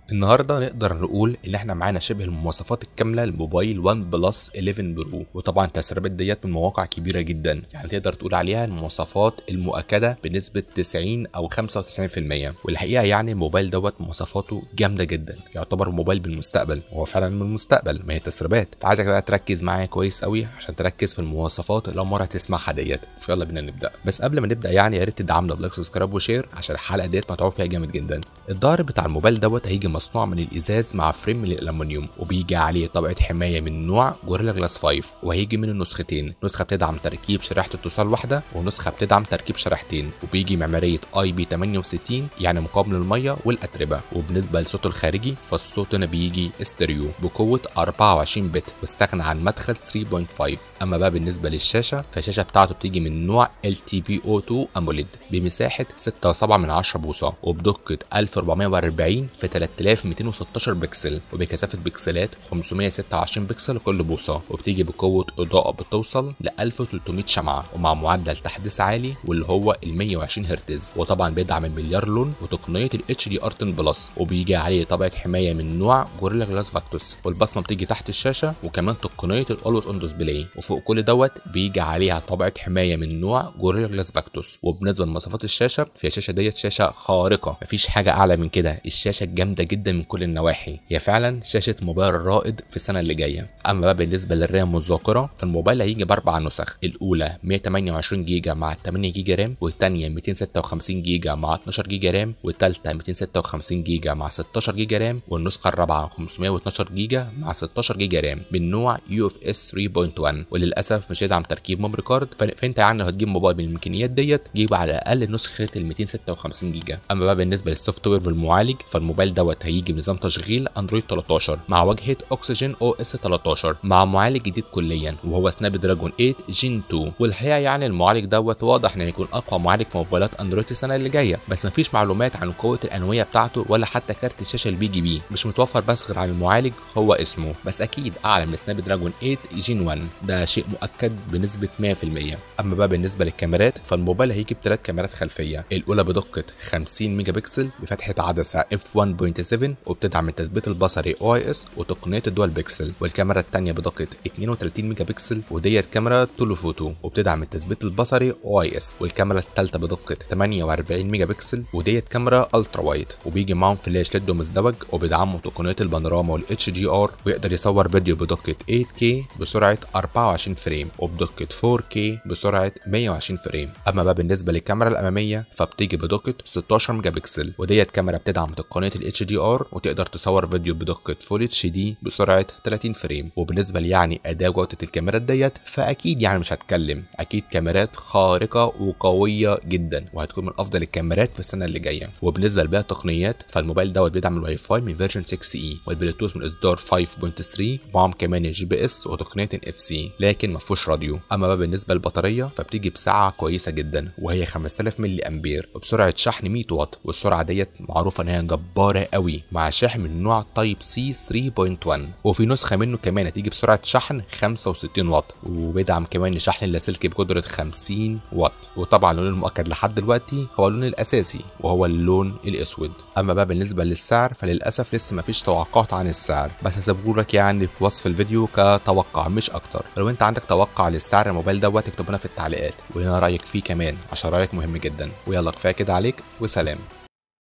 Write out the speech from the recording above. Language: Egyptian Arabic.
النهارده نقدر نقول ان احنا معانا شبه المواصفات الكامله لموبايل وان بلس 11 برو وطبعا التسريبات ديت من مواقع كبيره جدا يعني تقدر تقول عليها المواصفات المؤكده بنسبه 90 او 95% والحقيقه يعني الموبايل دوت مواصفاته جامده جدا يعتبر موبايل بالمستقبل هو فعلا من المستقبل ما هي تسريبات فعايزك بقى تركز معايا كويس قوي عشان تركز في المواصفات اللي اول مره هتسمعها ديت فيلا بينا نبدا بس قبل ما نبدا يعني يا ريت تدعمنا بلايك سبسكرايب وشير عشان الحلقه ديت متعوب فيها جامد جدا الظهر بتاع الموبايل دوت هيجي مصنوع من الازاز مع فريم من الالومنيوم وبيجي عليه طبقه حمايه من نوع جوريلا جلاس 5 وهيجي منه نسختين نسخه بتدعم تركيب شريحه اتصال واحده ونسخه بتدعم تركيب شريحتين وبيجي معماريه اي بي 68 يعني مقاوم للميه والاتربه وبالنسبه للصوت الخارجي فالصوت هنا بيجي استريو بقوه 24 بت واستغنى عن مدخل 3.5 اما بقى بالنسبه للشاشه فالشاشه بتاعته بتيجي من نوع LTPO2 AMOLED بمساحه 6.7 من 10 بوصه وبدقه 1440 في 3216 بكسل وبكثافه بكسلات 526 بكسل كل بوصه وبتيجي بقوه اضاءه بتوصل ل 1300 شمعه ومع معدل تحديث عالي واللي هو ال 120 هرتز وطبعا بيدعم المليار لون وتقنيه ال HDR 10 بلس وبيجي عليه طبقه حمايه من نوع جوريلا جلاس فاكتوس والبصمه بتيجي تحت الشاشه وكمان تقنيه الاولويز اون ديسبلاي وفوق كل دوت بيجي عليها طبقه حمايه من نوع جوريلا جلاس فاكتوس وبالنسبه لمواصفات الشاشه فالشاشه ديت شاشه خارقه مفيش حاجه اعلى من كده الشاشه جامده جدا من كل النواحي هي فعلا شاشه موبايل رائد في السنه اللي جايه اما بقى بالنسبه للرام والذاكره فالموبايل هيجي باربع نسخ الاولى 128 جيجا مع 8 جيجا رام والثانيه 256 جيجا مع 12 جيجا رام والثالثه 256 جيجا مع 16 جيجا رام والنسخه الرابعه 512 جيجا مع 16 جيجا رام من نوع يو اف اس 3.1 وللاسف مش هيدعم تركيب ميموري كارد فانت يعني لو هتجيب موبايل بالامكانيات ديت جيب على الاقل نسخه ال 256 جيجا اما بقى بالنسبه للسوفت وير والمعالج فالموبايل دوت هيجي بنظام تشغيل اندرويد 13 مع واجهه اوكسجين او اس 13 مع معالج جديد كليا وهو سناب دراجون 8 جين 2 والحقيقه يعني المعالج دوت واضح انه هيكون اقوى معالج في موبايلات اندرويد السنه اللي جايه بس مفيش معلومات عن قوه الانويه بتاعته ولا حتى كارت الشاشه البي جي بي مش متوفر بس غير عن المعالج هو اسمه بس اكيد اعلى من سناب دراجون 8 جين 1 ده شيء مؤكد بنسبه 100% اما بقى بالنسبه للكاميرات فالموبايل هيجي بثلاث كاميرات خلفيه الاولى بدقه 50 ميجا بكسل بفتحه عدسه اف 1.7 وبتدعم التثبيت البصري او اي اس وتقنيه الدول بكسل والكاميرا الثانيه بدقه 32 ميجا بكسل وديت كاميرا تولوفوتو وبتدعم التثبيت البصري او اي اس والكاميرا الثالثه بدقه 48 ميجا بكسل وديت كاميرا الترا وايد وبيجي معاهم فلاش ليد مزدوج وبيدعموا تقنيه البانوراما والاتش دي ار ويقدر يصور فيديو بدقه 8K بسرعه 24 فريم وبدقه 4K بسرعه 120 فريم اما بقى بالنسبه للكاميرا الاماميه فبتيجي بدقه 16 ميجا بكسل وديت كاميرا بتدعم تقنيه الاتش دي ار وتقدر تصور فيديو بدقه فول اتش دي بسرعه 30 فريم وبالنسبه لي يعني اداء جوده الكاميرات ديت فاكيد يعني مش هتكلم اكيد كاميرات خارقه وقويه جدا وهتكون من افضل الكاميرات في السنه اللي جايه وبالنسبه لباقي التقنيات فالموبايل دوت بيدعم الواي فاي من فيرجن 6 اي والبلوتوث من اصدار 5.3 ومعاهم كمان الجي بي اس وتقنيه اف سي لكن ما فيهوش راديو اما بقى بالنسبه للبطاريه فبتيجي بسعه كويسه جدا وهي 5000 ملي امبير وبسرعه شحن 100 واط والسرعه ديت معروفه ان هي جباره قوي مع شاحن من نوع تايب سي 3.1 وفي نسخه منه كمان هتيجي بسرعه شحن 65 واط وبيدعم كمان شحن اللاسلكي بقدره 50 واط وطبعا اللون المؤكد لحد دلوقتي هو اللون الاساسي وهو اللون الاسود اما بقى بالنسبه للسعر فللاسف لسه مفيش توقعات عن السعر بس هسيبهولك يعني في وصف الفيديو كتوقع مش اكتر لو انت عندك توقع للسعر الموبايل دوت اكتب لنا في التعليقات ولنا رايك فيه كمان عشان رايك مهم جدا ويلا كفايه كده عليك وسلام